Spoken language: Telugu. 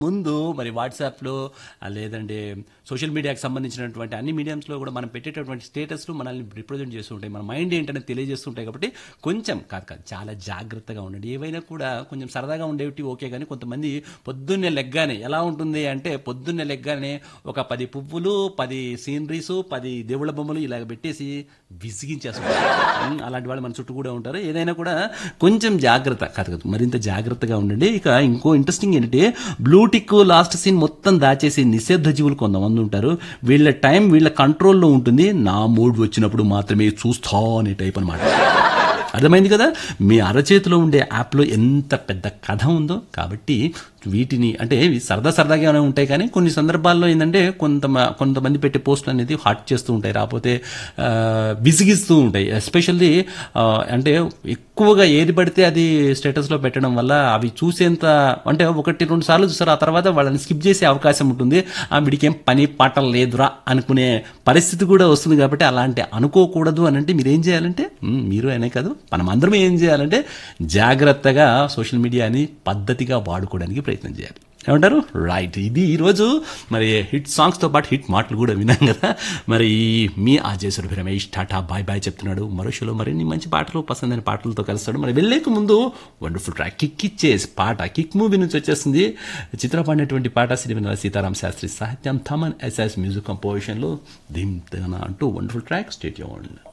ముందు మరి వాట్సాప్లో ఆ, లేదంటే సోషల్ మీడియాకి సంబంధించినటువంటి అన్ని మీడియంస్లో కూడా మనం పెట్టేటటువంటి స్టేటస్లు మనల్ని రిప్రజెంట్ చేస్తూ ఉంటాయి మన మైండ్ ఏంటనేది తెలియజేస్తుంటాయి కాబట్టి కొంచెం కాదు కాదు చాలా జాగ్రత్తగా ఉండండి ఏవైనా కూడా కొంచెం సరదాగా ఉండేవి ఓకే కానీ కొంతమంది పొద్దున్నే లెగ్గానే ఎలా ఉంటుంది అంటే పొద్దున్నే లెగ్గానే ఒక పది పువ్వులు పది సీనరీస్ పది దేవుళ్ళ బొమ్మలు ఇలాగ పెట్టేసి విసిగించేస్తారు ఉమ్, అలాంటి వాళ్ళు మన చుట్టూ కూడా ఉంటారు ఏదైనా కూడా కొంచెం జాగ్రత్త కాదు కాదు మరింత జాగ్రత్తగా ఉండండి ఇక ఇంకో ఇంట్రెస్టింగ్ ఏంటంటే బ్లూటిక్ లాస్ట్ సీన్ మొత్తం దాచేసి నిషేధ జీవులు కొంతమంది ఉంటారు వీళ్ళ టైం వీళ్ళ కంట్రోల్లో ఉంటుంది నా మూడ్ వచ్చినప్పుడు మాత్రమే చూస్తా అనే టైప్ అనమాట అర్థమైంది కదా మీ అరచేతిలో ఉండే యాప్లో ఎంత పెద్ద కథ ఉందో కాబట్టి వీటిని అంటే ఇవి సరదా సరదాగానే ఉంటాయి కానీ కొన్ని సందర్భాల్లో ఏంటంటే కొంత కొంతమంది పెట్టే పోస్టులు అనేది హాట్ చేస్తూ ఉంటాయి రాకపోతే ఆ, విసిగిస్తూ ఉంటాయి ఎస్పెషల్లీ అంటే ఎక్కువగా ఏది పడితే అది స్టేటస్లో పెట్టడం వల్ల అవి చూసేంత అంటే ఒకటి రెండు సార్లు చూస్తారు ఆ తర్వాత వాళ్ళని స్కిప్ చేసే అవకాశం ఉంటుంది ఆ వీడికి ఏం పని పాట లేదురా అనుకునే పరిస్థితి కూడా వస్తుంది కాబట్టి అలాంటి అనుకోకూడదు అని అంటే మీరు ఏం చేయాలంటే మ్, మీరు అనే కాదు మనం అందరం ఏం చేయాలంటే జాగ్రత్తగా సోషల్ మీడియాని పద్ధతిగా వాడుకోవడానికి ప్రయత్నం చేయాలి ఏమంటారు రైట్ ఇది ఈరోజు మరి హిట్ సాంగ్స్తో పాటు హిట్ మాటలు కూడా విన్నాం కదా మరి మీ ఆజేశ్వర రమేష్ టాటా బాయ్ బాయ్ చెప్తున్నాడు మరో షోలో మరిన్ని మంచి పాటలు పసందైన పాటలతో కలుస్తాడు మరి వెళ్ళేక ముందు వండర్ఫుల్ ట్రాక్ కిక్ ఇచ్చేసి పాట కిక్ మూవీ నుంచి వచ్చేస్తుంది చిత్ర పాడినటువంటి పాట శ్రీవినల సీతారాం శాస్త్రి సాహిత్యం థమన్ ఎస్ఎస్ మ్యూజిక్ కంపోజిషన్లో దిమ్ తెగన అంటూ వండర్ఫుల్ ట్రాక్ స్టేట్ చేయండి